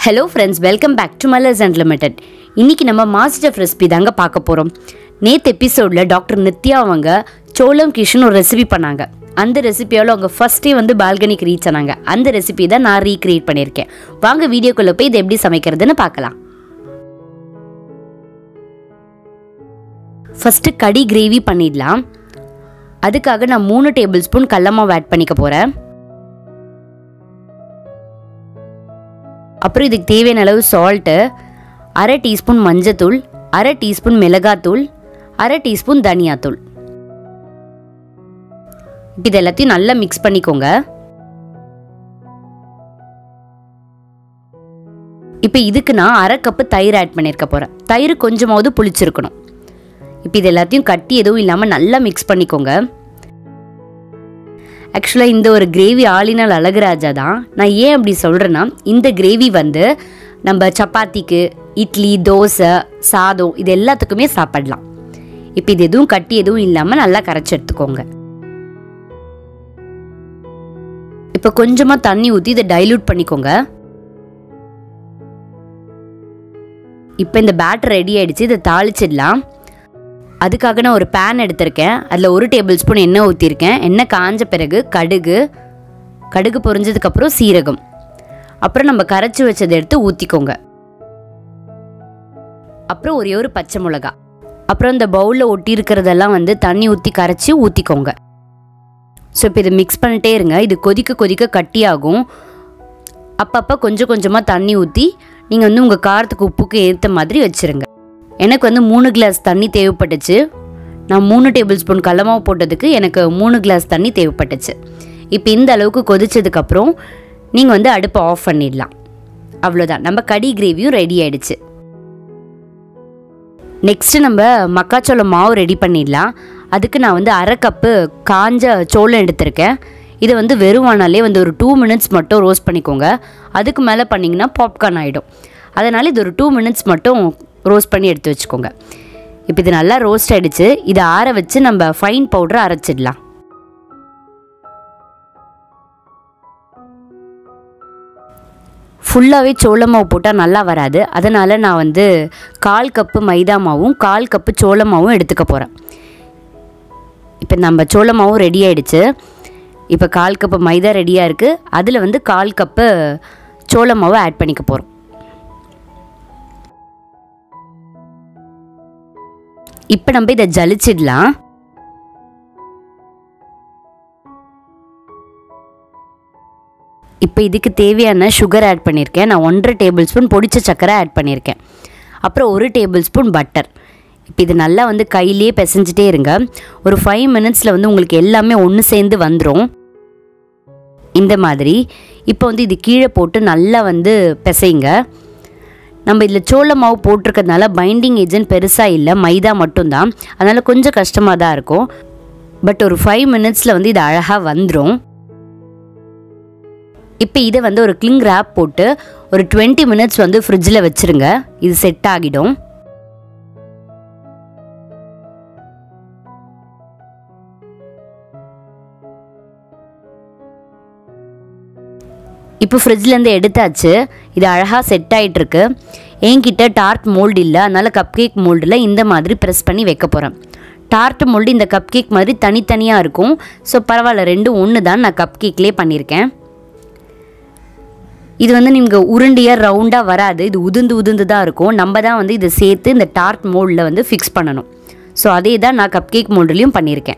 hello friends welcome back to Malars and limited இன்னைக்கு நம்ம master recipe தாங்க பார்க்க போகிறோம் நேற்று எபிசோடில் டாக்டர் நித்யா அவங்க சோளம் கிஷன் ஒரு ரெசிபி பண்ணாங்க அந்த ரெசிபியால் அவங்க ஃபஸ்ட்டே வந்து பால்கனிக்கு ரீச் ஆனாங்க அந்த ரெசிபி தான் நான் ரீக்ரியேட் பண்ணியிருக்கேன் வாங்க வீடியோக்குள்ளே போய் இது எப்படி சமைக்கிறதுன்னு பார்க்கலாம் ஃபஸ்ட்டு கடி கிரேவி பண்ணிடலாம் அதுக்காக நான் மூணு டேபிள் ஸ்பூன் கடல மாவு ஆட் பண்ணிக்க போகிறேன் அப்புறம் இதுக்கு தேவையான அளவு சால்ட்டு அரை டீஸ்பூன் மஞ்சத்தூள் அரை டீஸ்பூன் மிளகாத்தூள் அரை டீஸ்பூன் தனியாத்தூள் இது எல்லாத்தையும் நல்லா மிக்ஸ் பண்ணிக்கோங்க இப்போ இதுக்கு நான் அரை கப்பு தயிர் ஆட் பண்ணியிருக்க போகிறேன் தயிர் கொஞ்சமாவது புளிச்சிருக்கணும் இப்போ இது எல்லாத்தையும் கட்டி எதுவும் இல்லாமல் நல்லா மிக்ஸ் பண்ணிக்கோங்க ஆக்சுவலாக இந்த ஒரு கிரேவி ஆளினால் அழகுராஜா தான் நான் ஏன் அப்படி சொல்கிறேன்னா இந்த கிரேவி வந்து நம்ம சப்பாத்திக்கு இட்லி தோசை சாதம் இது எல்லாத்துக்குமே சாப்பிடலாம் இப்போ இது எதுவும் கட்டி எதுவும் இல்லாமல் நல்லா கரைச்சி எடுத்துக்கோங்க இப்போ கொஞ்சமாக தண்ணி ஊற்றி இதை டைல்யூட் பண்ணிக்கோங்க இப்போ இந்த பேட்டர் ரெடி ஆயிடுச்சு இதை தாளிச்சிடலாம் அதுக்காக நான் ஒரு பேன் எடுத்திருக்கேன் அதில் ஒரு டேபிள் ஸ்பூன் எண்ணெய் ஊற்றிருக்கேன் எண்ணெய் காஞ்ச பிறகு கடுகு கடுகு பொரிஞ்சதுக்கப்புறம் சீரகம் அப்புறம் நம்ம கரைச்சி வச்சதை எடுத்து ஊற்றிக்கோங்க அப்புறம் ஒரே ஒரு பச்சை மிளகா அப்புறம் இந்த பவுலில் ஒட்டி இருக்கிறதெல்லாம் வந்து தண்ணி ஊற்றி கரைச்சி ஊற்றிக்கோங்க ஸோ இப்போ இதை மிக்ஸ் பண்ணிட்டே இருங்க இது கொதிக்க கொதிக்க கட்டியாகும் அப்பப்போ கொஞ்சம் கொஞ்சமாக தண்ணி ஊற்றி நீங்கள் வந்து உங்கள் காரத்துக்கு உப்புக்கு ஏற்ற மாதிரி வச்சுருங்க எனக்கு வந்து மூணு கிளாஸ் தண்ணி தேவைப்பட்டுச்சு நான் மூணு டேபிள் ஸ்பூன் கடலமாவு போட்டதுக்கு எனக்கு மூணு கிளாஸ் தண்ணி தேவைப்பட்டுச்சு இப்போ இந்த அளவுக்கு கொதிச்சதுக்கப்புறம் நீங்கள் வந்து அடுப்பை ஆஃப் பண்ணிடலாம் அவ்வளோதான் நம்ம கடி கிரேவியும் ரெடி ஆயிடுச்சு நெக்ஸ்ட்டு நம்ம மக்காச்சோளம் மாவு ரெடி பண்ணிடலாம் அதுக்கு நான் வந்து அரை கப்பு காஞ்ச சோளம் எடுத்திருக்கேன் இதை வந்து வெறுவானாலே வந்து ஒரு டூ மினிட்ஸ் மட்டும் ரோஸ்ட் பண்ணிக்கோங்க அதுக்கு மேலே பண்ணிங்கன்னா பாப்கார்ன் ஆகிடும் அதனால் இது ஒரு டூ மினிட்ஸ் மட்டும் ரோஸ்ட் பண்ணி எடுத்து வச்சுக்கோங்க இப்போ இது நல்லா ரோஸ்ட் ஆகிடுச்சு இதை ஆற வச்சு நம்ம ஃபைன் பவுடரை அரைச்சிடலாம் ஃபுல்லாகவே சோள மாவு போட்டால் நல்லா வராது அதனால் நான் வந்து கால் கப்பு மைதா மாவும் கால் கப்பு சோள மாவும் எடுத்துக்க போகிறேன் இப்போ நம்ம சோள மாவும் ரெடி ஆயிடுச்சு இப்போ கால் கப்பு மைதா ரெடியாக இருக்குது அதில் வந்து கால் கப்பு சோள மாவை ஆட் பண்ணிக்க போகிறோம் இப்போ நம்ம இதை ஜலிச்சிடலாம் இப்போ இதுக்கு தேவையான சுகர் ஆட் பண்ணியிருக்கேன் நான் ஒன்றரை டேபிள் ஸ்பூன் பொடிச்ச சக்கரை ஆட் பண்ணியிருக்கேன் அப்புறம் ஒரு டேபிள் ஸ்பூன் பட்டர் இப்போ இது நல்லா வந்து கையிலேயே பிசைஞ்சிட்டே இருங்க ஒரு ஃபைவ் மினிட்ஸில் வந்து உங்களுக்கு எல்லாமே ஒன்று சேர்ந்து வந்துடும் இந்த மாதிரி இப்போ வந்து இது கீழே போட்டு நல்லா வந்து பிசைங்க நம்ம இதில் சோள மாவு போட்டிருக்கிறதுனால பைண்டிங் ஏஜென்ட் பெருசாக இல்லை மைதா மட்டும்தான் அதனால் கொஞ்சம் கஷ்டமாக தான் இருக்கும் பட் ஒரு ஃபைவ் மினிட்ஸில் வந்து இது அழகாக வந்துடும் இப்போ இதை வந்து ஒரு கிளிங் ரேப் போட்டு ஒரு டுவெண்ட்டி மினிட்ஸ் வந்து ஃப்ரிட்ஜில் வச்சுருங்க இது செட் ஆகிடும் இப்போ ஃப்ரிட்ஜ்லேருந்து எடுத்தாச்சு இது அழகாக செட் ஆகிட்டுருக்கு என்கிட்ட டார்ட் மோல்டு இல்லை அதனால் கப் கேக் மோல்டில் இந்த மாதிரி ப்ரெஸ் பண்ணி வைக்க போகிறேன் டார்ட் மோல்டு இந்த கப் கேக் மாதிரி தனித்தனியாக இருக்கும் ஸோ பரவாயில்ல ரெண்டும் ஒன்று தான் நான் கப் கேக்லேயே பண்ணியிருக்கேன் இது வந்து நீங்கள் உருண்டியாக ரவுண்டாக வராது இது உதிர்ந்து உதிர்ந்து தான் இருக்கும் நம்ம தான் வந்து இதை சேர்த்து இந்த டார்ட் மோல்டில் வந்து ஃபிக்ஸ் பண்ணணும் ஸோ அதே தான் நான் கப் கேக் மோல்டுலேயும் பண்ணியிருக்கேன்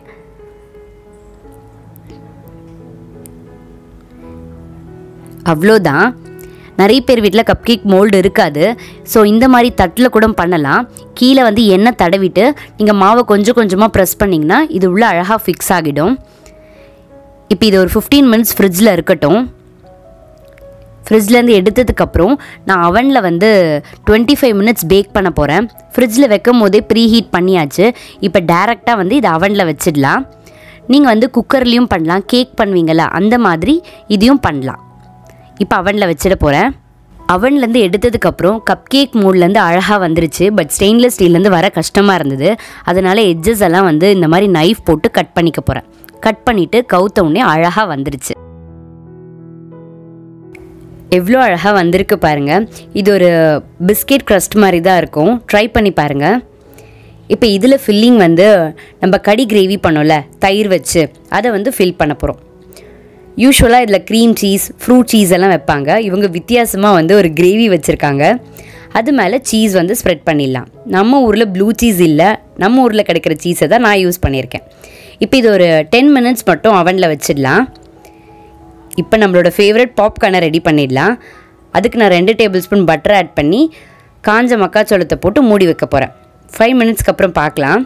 அவ்வளோதான் நிறைய பேர் வீட்டில் கப் கேக் மோல்டு இருக்காது ஸோ இந்த மாதிரி தட்டில் கூட பண்ணலாம் கீழே வந்து எண்ணெய் தடவிட்டு நீங்கள் மாவை கொஞ்சம் கொஞ்சமாக ப்ரெஸ் பண்ணிங்கன்னா இது உள்ள அழகாக ஃபிக்ஸ் ஆகிடும் இப்போ இது ஒரு ஃபிஃப்டீன் மினிட்ஸ் ஃப்ரிட்ஜில் இருக்கட்டும் ஃப்ரிட்ஜ்லேருந்து எடுத்ததுக்கப்புறம் நான் அவனில் வந்து டுவெண்ட்டி ஃபைவ் மினிட்ஸ் பேக் பண்ண போகிறேன் ஃப்ரிட்ஜில் வைக்கும் போதே ப்ரீ ஹீட் பண்ணியாச்சு இப்போ டேரெக்டாக வந்து இது அவனில் வச்சிடலாம் நீங்கள் வந்து குக்கர்லேயும் பண்ணலாம் கேக் பண்ணுவீங்கள்ல அந்த மாதிரி இதையும் பண்ணலாம் இப்போ அவனில் வச்சிட போகிறேன் அவன்லேருந்து எடுத்ததுக்கப்புறம் கப் கேக் மூட்லேருந்து அழகாக வந்துருச்சு பட் ஸ்டெயின்லெஸ் ஸ்டீல்லேருந்து வர கஷ்டமாக இருந்தது அதனால் எட்ஜஸ் எல்லாம் வந்து இந்த மாதிரி நைஃப் போட்டு கட் பண்ணிக்க போகிறேன் கட் பண்ணிவிட்டு கவுத்த உடனே அழகாக வந்துருச்சு எவ்வளோ அழகாக வந்திருக்கு பாருங்கள் இது ஒரு பிஸ்கெட் crust மாதிரி தான் இருக்கும் ட்ரை பண்ணி பாருங்கள் இப்போ இதில் ஃபில்லிங் வந்து நம்ம கடி கிரேவி பண்ணோம்ல தயிர் வச்சு அதை வந்து ஃபில் பண்ண போகிறோம் யூஸ்வலாக இதில் க்ரீம் சீஸ் ஃப்ரூட் சீஸ் எல்லாம் வைப்பாங்க இவங்க வித்தியாசமாக வந்து ஒரு கிரேவி வச்சுருக்காங்க அது மேலே சீஸ் வந்து ஸ்ப்ரெட் பண்ணிடலாம் நம்ம ஊரில் ப்ளூ சீஸ் இல்லை நம்ம ஊரில் கிடைக்கிற சீஸை தான் நான் யூஸ் பண்ணியிருக்கேன் இப்போ இது ஒரு டென் மினிட்ஸ் மட்டும் அவனில் வச்சிடலாம் இப்போ நம்மளோட ஃபேவரட் பாப்கார்னை ரெடி பண்ணிடலாம் அதுக்கு நான் ரெண்டு டேபிள் ஸ்பூன் பட்டர் ஆட் பண்ணி காஞ்ச மக்காச்சோளத்தை போட்டு மூடி வைக்க போகிறேன் ஃபைவ் மினிட்ஸ்க்கு அப்புறம் பார்க்கலாம்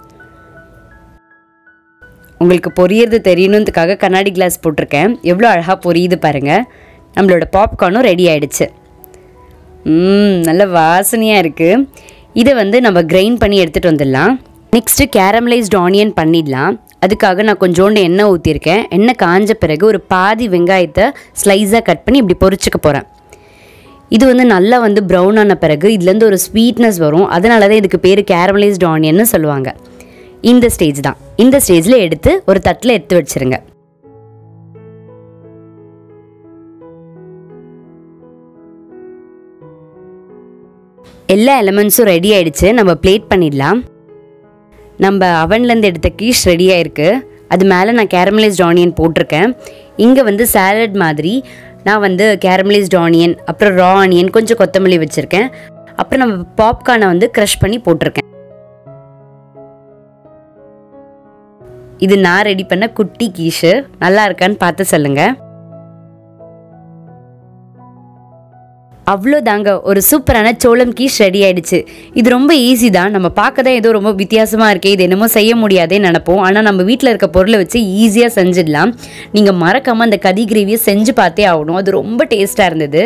உங்களுக்கு பொரியறது தெரியணுன்றதுக்காக கண்ணாடி கிளாஸ் போட்டிருக்கேன் எவ்வளோ அழகாக பொரியுது பாருங்கள் நம்மளோட பாப்கார்னும் ரெடி ஆயிடுச்சு ம் நல்ல வாசனையாக இருக்குது இதை வந்து நம்ம கிரைண்ட் பண்ணி எடுத்துகிட்டு வந்துடலாம் நெக்ஸ்ட்டு கேரமலைஸ்ட் ஆனியன் பண்ணிடலாம் அதுக்காக நான் கொஞ்சோண்டு எண்ணெய் ஊற்றிருக்கேன் எண்ணெய் காஞ்ச பிறகு ஒரு பாதி வெங்காயத்தை ஸ்லைஸாக கட் பண்ணி இப்படி பொரிச்சுக்க போகிறேன் இது வந்து நல்லா வந்து ப்ரௌன் ஆன பிறகு இதுலேருந்து ஒரு ஸ்வீட்னஸ் வரும் அதனால தான் இதுக்கு பேர் கேரமலைஸ்ட் ஆனியன்னு சொல்லுவாங்க இந்த ஸ்டேஜ் தான் இந்த ஸ்டேஜில் எடுத்து ஒரு தட்டில் எடுத்து வச்சிருங்க எல்லா எலமெண்ட்ஸும் ரெடி ஆயிடுச்சு நம்ம பிளேட் பண்ணிடலாம் நம்ம அவன்லேருந்து எடுத்த கீஷ் ரெடி ஆயிருக்கு அது மேலே நான் கேரமலைஸ்ட் ஆனியன் போட்டிருக்கேன் இங்கே வந்து சாலட் மாதிரி நான் வந்து கேரமலைஸ்ட் ஆனியன் அப்புறம் ரா ஆனியன் கொஞ்சம் கொத்தமல்லி வச்சுருக்கேன் அப்புறம் நம்ம பாப்கார்னை வந்து க்ரஷ் பண்ணி போட்டிருக்கேன் இது நான் ரெடி பண்ண குட்டி கீஷு நல்லா இருக்கான்னு பார்த்து சொல்லுங்கள் அவ்வளோதாங்க ஒரு சூப்பரான சோளம் கீஷ் ரெடி ஆயிடுச்சு இது ரொம்ப ஈஸி தான் நம்ம பார்க்க தான் ஏதோ ரொம்ப வித்தியாசமாக இருக்கே இது என்னமோ செய்ய முடியாதே நினைப்போம் ஆனால் நம்ம வீட்டில் இருக்க பொருளை வச்சு ஈஸியாக செஞ்சிடலாம் நீங்கள் மறக்காமல் அந்த கதி கிரேவியை செஞ்சு பார்த்தே ஆகணும் அது ரொம்ப டேஸ்ட்டாக இருந்தது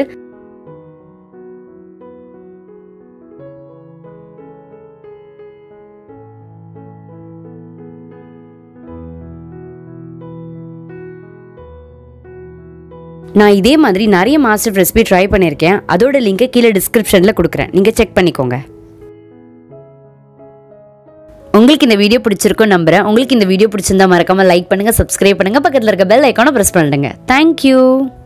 நான் இதே மாதிரி நிறைய மாஸ்டர் ரெசிபி ட்ரை பண்ணியிருக்கேன் அதோட லிங்கை கீழே டிஸ்கிரிப்ஷனில் கொடுக்குறேன் நீங்கள் செக் பண்ணிக்கோங்க உங்களுக்கு இந்த வீடியோ பிடிச்சிருக்கும் நம்புறேன் உங்களுக்கு இந்த வீடியோ பிடிச்சிருந்தா மறக்காம லைக் பண்ணுங்க சப்ஸ்கிரைப் பண்ணுங்க பக்கத்தில் இருக்க பெல் ஐக்கானை ப்ரெஸ் பண்ணிடுங்க தேங்க்யூ